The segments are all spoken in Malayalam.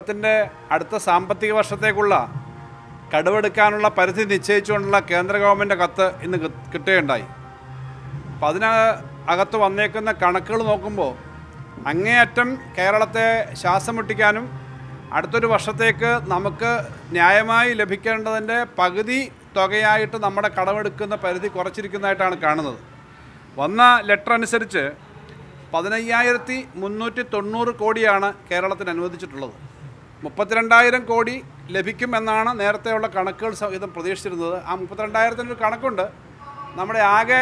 ത്തിൻ്റെ അടുത്ത സാമ്പത്തിക വർഷത്തേക്കുള്ള കടമെടുക്കാനുള്ള പരിധി നിശ്ചയിച്ചുകൊണ്ടുള്ള കേന്ദ്ര ഗവൺമെൻറ് കത്ത് ഇന്ന് കി- കിട്ടുകയുണ്ടായി അപ്പം അതിന് അകത്ത് വന്നേക്കുന്ന കണക്കുകൾ നോക്കുമ്പോൾ അങ്ങേയറ്റം കേരളത്തെ ശ്വാസം മുട്ടിക്കാനും അടുത്തൊരു വർഷത്തേക്ക് നമുക്ക് ന്യായമായി ലഭിക്കേണ്ടതിൻ്റെ പകുതി തുകയായിട്ട് നമ്മുടെ കടമെടുക്കുന്ന പരിധി കുറച്ചിരിക്കുന്നതായിട്ടാണ് കാണുന്നത് വന്ന ലെറ്റർ അനുസരിച്ച് പതിനയ്യായിരത്തി മുന്നൂറ്റി തൊണ്ണൂറ് കോടിയാണ് കേരളത്തിന് അനുവദിച്ചിട്ടുള്ളത് മുപ്പത്തിരണ്ടായിരം കോടി ലഭിക്കുമെന്നാണ് നേരത്തെയുള്ള കണക്കുകൾ സഹിതം പ്രതീക്ഷിച്ചിരുന്നത് ആ മുപ്പത്തിരണ്ടായിരത്തിനൊരു കണക്കുണ്ട് നമ്മുടെ ആകെ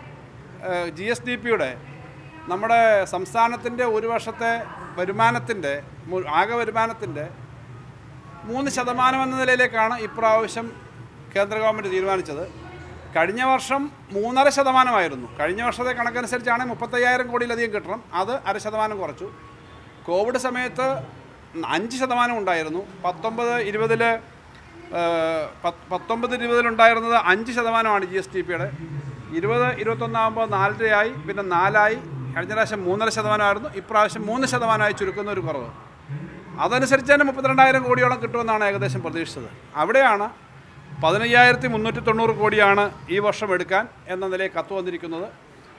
ജി എസ് ഡി പിയുടെ നമ്മുടെ സംസ്ഥാനത്തിൻ്റെ ഒരു വർഷത്തെ വരുമാനത്തിൻ്റെ മു- ആകെ വരുമാനത്തിൻ്റെ മൂന്ന് ശതമാനം എന്ന നിലയിലേക്കാണ് ഇപ്രാവശ്യം കേന്ദ്ര ഗവൺമെൻറ് തീരുമാനിച്ചത് കഴിഞ്ഞ വർഷം മൂന്നര ശതമാനമായിരുന്നു കഴിഞ്ഞ വർഷത്തെ കണക്കനുസരിച്ചാണ് മുപ്പത്തയ്യായിരം കോടിയിലധികം കിട്ടണം അത് അര ശതമാനം കുറച്ചു കോവിഡ് സമയത്ത് അഞ്ച് ശതമാനം ഉണ്ടായിരുന്നു പത്തൊമ്പത് ഇരുപതിൽ പത്തൊമ്പത് ഇരുപതിലുണ്ടായിരുന്നത് അഞ്ച് ശതമാനമാണ് ജി എസ് ടി പിയുടെ ഇരുപത് ഇരുപത്തൊന്നാകുമ്പോൾ നാലരയായി പിന്നെ നാലായി കഴിഞ്ഞ പ്രാവശ്യം മൂന്നര ശതമാനമായിരുന്നു ഇപ്രാവശ്യം മൂന്ന് ശതമാനമായി ചുരുക്കുന്ന ഒരു കുറവ് അതനുസരിച്ച് തന്നെ മുപ്പത്തിരണ്ടായിരം കോടിയോളം കിട്ടുമെന്നാണ് ഏകദേശം പ്രതീക്ഷിച്ചത് അവിടെയാണ് പതിനയ്യായിരത്തി മുന്നൂറ്റി തൊണ്ണൂറ് കോടിയാണ് ഈ വർഷം എടുക്കാൻ എന്ന നിലയിൽ കത്ത് വന്നിരിക്കുന്നത്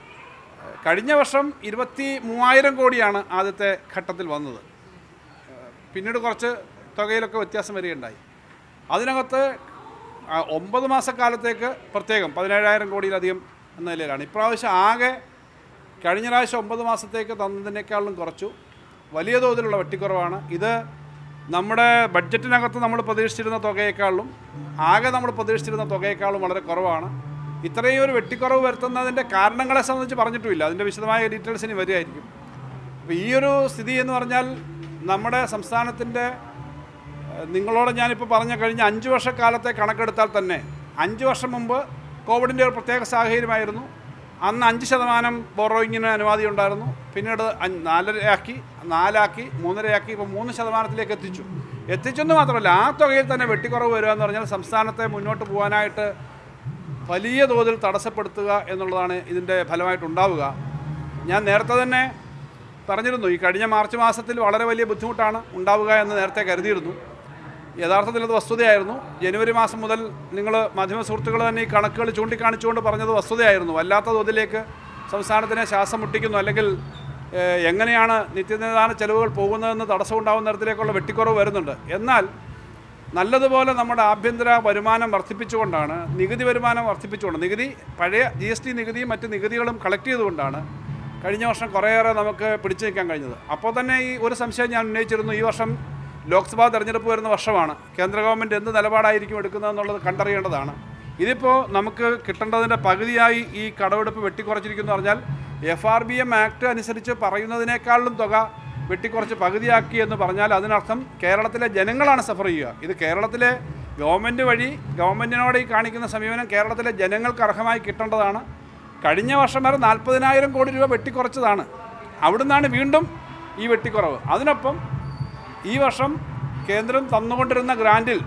കഴിഞ്ഞ വർഷം ഇരുപത്തി മൂവായിരം കോടിയാണ് ആദ്യത്തെ ഘട്ടത്തിൽ വന്നത് പിന്നീട് കുറച്ച് തുകയിലൊക്കെ വ്യത്യാസം വരികയുണ്ടായി അതിനകത്ത് ആ, ഒമ്പത് മാസക്കാലത്തേക്ക് പ്രത്യേകം പതിനേഴായിരം കോടിയിലധികം എന്ന നിലയിലാണ് ഇപ്രാവശ്യം ആകെ കഴിഞ്ഞ പ്രാവശ്യം ഒമ്പത് മാസത്തേക്ക് തന്നതിനേക്കാളും കുറച്ചു വലിയ തോതിലുള്ള വെട്ടിക്കുറവാണ് ഇത് നമ്മുടെ ബഡ്ജറ്റിനകത്ത് നമ്മൾ പ്രതീക്ഷിച്ചിരുന്ന തുകയേക്കാളും ആകെ നമ്മൾ പ്രതീക്ഷിച്ചിരുന്ന തുകയേക്കാളും വളരെ കുറവാണ് ഇത്രയും ഒരു വെട്ടിക്കുറവ് വരുത്തുന്നതിൻ്റെ കാരണങ്ങളെ സംബന്ധിച്ച് പറഞ്ഞിട്ടുമില്ല അതിൻ്റെ വിശദമായ ഡീറ്റെയിൽസ് ഇനി വരികയായിരിക്കും അപ്പോൾ ഈ ഒരു സ്ഥിതി എന്ന് പറഞ്ഞാൽ നമ്മുടെ സംസ്ഥാനത്തിൻ്റെ ഏഹ്, നിങ്ങളോട് ഞാനിപ്പോൾ പറഞ്ഞ കഴിഞ്ഞ അഞ്ച് വർഷക്കാലത്തെ കണക്കെടുത്താൽ തന്നെ അഞ്ച് വർഷം മുമ്പ് കോവിഡിൻ്റെ ഒരു പ്രത്യേക സാഹചര്യമായിരുന്നു അന്ന് അഞ്ച് ശതമാനം ബോറോയിങ്ങിന് അനുമതി ഉണ്ടായിരുന്നു പിന്നീട് അഞ്ച് നാലരയാക്കി നാലാക്കി മൂന്നരയാക്കി ഇപ്പോൾ മൂന്ന് ശതമാനത്തിലേക്ക് എത്തിച്ചു എത്തിച്ചെന്ന് മാത്രമല്ല ആ തുകയിൽ തന്നെ വെട്ടിക്കുറവ് വരിക എന്ന് പറഞ്ഞാൽ സംസ്ഥാനത്തെ മുന്നോട്ട് പോകാനായിട്ട് വലിയ തോതിൽ തടസ്സപ്പെടുത്തുക എന്നുള്ളതാണ് ഇതിൻ്റെ ഫലമായിട്ടുണ്ടാവുക ഞാൻ നേരത്തെ തന്നെ പറഞ്ഞിരുന്നു ഈ കഴിഞ്ഞ മാർച്ച് മാസത്തിൽ വളരെ വലിയ ബുദ്ധിമുട്ടാണ് ഉണ്ടാവുക എന്ന് നേരത്തെ കരുതിയിരുന്നു യഥാർത്ഥത്തിൽ അത് വസ്തുതയായിരുന്നു ജനുവരി മാസം മുതൽ നിങ്ങൾ മാധ്യമ സുഹൃത്തുക്കൾ തന്നെ ഈ കണക്കുകൾ ചൂണ്ടിക്കാണിച്ചുകൊണ്ട് പറഞ്ഞത് വസ്തുതയായിരുന്നു വല്ലാത്ത തോതിലേക്ക് സംസ്ഥാനത്തിനെ ശ്വാസം മുട്ടിക്കുന്നു അല്ലെങ്കിൽ ഏഹ്, എങ്ങനെയാണ് നിത്യനിദാന ചെലവുകൾ പോകുന്നതെന്ന് തടസ്സമുണ്ടാകുന്ന തരത്തിലേക്കുള്ള വെട്ടിക്കുറവ് വരുന്നുണ്ട് എന്നാൽ നല്ലതുപോലെ നമ്മുടെ ആഭ്യന്തര വരുമാനം വർദ്ധിപ്പിച്ചുകൊണ്ടാണ് നികുതി വരുമാനം വർദ്ധിപ്പിച്ചുകൊണ്ട് നികുതി പഴയ ജി എസ് ടി നികുതിയും മറ്റ് നികുതികളും കളക്ട് ചെയ്തുകൊണ്ടാണ് കഴിഞ്ഞ വർഷം കുറേയേറെ നമുക്ക് പിടിച്ചു നിൽക്കാൻ കഴിഞ്ഞത് അപ്പോൾ തന്നെ ഈ ഒരു സംശയം ഞാൻ ഉന്നയിച്ചിരുന്നു ഈ വർഷം ലോക്സഭാ തെരഞ്ഞെടുപ്പ് വരുന്ന വർഷമാണ് കേന്ദ്ര ഗവൺമെൻറ് എന്ത് നിലപാടായിരിക്കും എടുക്കുന്നതെന്നുള്ളത് കണ്ടറിയേണ്ടതാണ് ഇതിപ്പോൾ നമുക്ക് കിട്ടേണ്ടതിൻ്റെ പകുതിയായി ഈ കടമെടുപ്പ് വെട്ടിക്കുറച്ചിരിക്കുന്നു പറഞ്ഞാൽ F R B M act അനുസരിച്ച് പറയുന്നതിനേക്കാളും തുക വെട്ടിക്കുറച്ച് പകുതിയാക്കി എന്ന് പറഞ്ഞാൽ അതിനർത്ഥം കേരളത്തിലെ ജനങ്ങളാണ് സഫർ ചെയ്യുക ഇത് കേരളത്തിലെ ഗവൺമെൻറ് വഴി ഗവൺമെൻറ്റിനോട് ഈ കാണിക്കുന്ന സമീപനം കേരളത്തിലെ ജനങ്ങൾക്ക് അർഹമായി കിട്ടേണ്ടതാണ് കഴിഞ്ഞ വർഷം വരെ നാൽപ്പതിനായിരം കോടി രൂപ വെട്ടിക്കുറച്ചതാണ് അവിടുന്നാണ് വീണ്ടും ഈ വെട്ടിക്കുറവ് അതിനൊപ്പം ഈ വർഷം കേന്ദ്രം തന്നുകൊണ്ടിരുന്ന ഗ്രാൻറ്റിൽ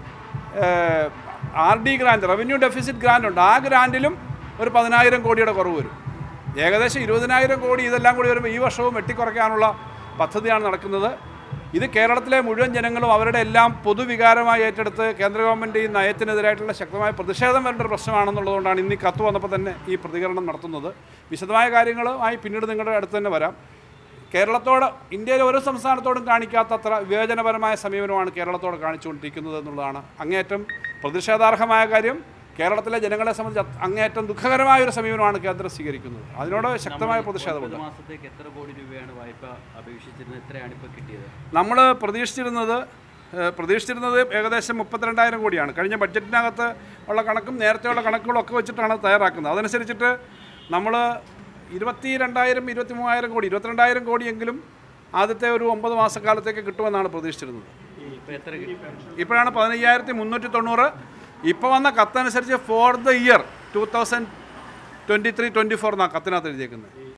R D grant revenue deficit grant ഉണ്ട് ആ ഗ്രാൻറ്റിലും ഒരു പതിനായിരം കോടിയുടെ കുറവ് വരും ഏകദേശം ഇരുപതിനായിരം കോടി ഇതെല്ലാം കൂടി വരുമ്പോൾ ഈ വർഷവും വെട്ടിക്കുറയ്ക്കാനുള്ള പദ്ധതിയാണ് നടക്കുന്നത് ഇത് കേരളത്തിലെ മുഴുവൻ ജനങ്ങളും അവരുടെ എല്ലാം പൊതുവികാരമായി ഏറ്റെടുത്ത് കേന്ദ്ര ഗവൺമെൻറ് ഈ നയത്തിനെതിരായിട്ടുള്ള ശക്തമായ പ്രതിഷേധം വരേണ്ട ഒരു പ്രശ്നമാണെന്നുള്ളതുകൊണ്ടാണ് ഇന്ന് ഈ കത്ത് വന്നപ്പോൾ തന്നെ ഈ പ്രതികരണം നടത്തുന്നത് വിശദമായ കാര്യങ്ങളുമായി പിന്നീട് നിങ്ങളുടെ അടുത്ത് തന്നെ വരാം കേരളത്തോട് ഇന്ത്യയിലെ ഓരോ സംസ്ഥാനത്തോടും കാണിക്കാത്തത്ര വിവേചനപരമായ സമീപനമാണ് കേരളത്തോട് കാണിച്ചുകൊണ്ടിരിക്കുന്നത് എന്നുള്ളതാണ് അങ്ങേയറ്റം പ്രതിഷേധാർഹമായ കാര്യം കേരളത്തിലെ ജനങ്ങളെ സംബന്ധിച്ച് അത് അങ്ങേയറ്റം ദുഃഖകരമായ ഒരു സമീപനമാണ് കേന്ദ്രം സ്വീകരിക്കുന്നത് അതിനോട് ശക്തമായ പ്രതിഷേധമുണ്ട് ഒമ്പത് മാസത്തേക്ക് എത്ര കോടി രൂപയാണ് വായ്പ അപേക്ഷിച്ചിരുന്നത് എത്രയാണ് ഇപ്പോൾ കിട്ടിയത് നമ്മൾ പ്രതീക്ഷിച്ചിരുന്നത് ഏഹ്, പ്രതീക്ഷിച്ചിരുന്നത് ഏകദേശം മുപ്പത്തിരണ്ടായിരം കോടിയാണ് കഴിഞ്ഞ ബഡ്ജറ്റിനകത്ത് ഉള്ള കണക്കും നേരത്തെയുള്ള കണക്കുകളും ഒക്കെ വെച്ചിട്ടാണ് തയ്യാറാക്കുന്നത് അതനുസരിച്ചിട്ട് നമ്മൾ ഇരുപത്തി രണ്ടായിരം ഇരുപത്തി മൂവായിരം കോടി ഇരുപത്തിരണ്ടായിരം കോടിയെങ്കിലും ആദ്യത്തെ ഒരു ഒമ്പത് മാസക്കാലത്തേക്ക് കിട്ടുമെന്നാണ് പ്രതീക്ഷിച്ചിരുന്നത് ഇപ്പോൾ എത്ര കിട്ടി ഇപ്പോഴാണ് പതിനയ്യായിരത്തി മുന്നൂറ്റി തൊണ്ണൂറ് ഇപ്പോൾ വന്ന കത്തനുസരിച്ച് for the year two thousand twenty three twenty four എന്നാണ് കത്തിനകത്ത് എഴുതിയേക്കുന്നത്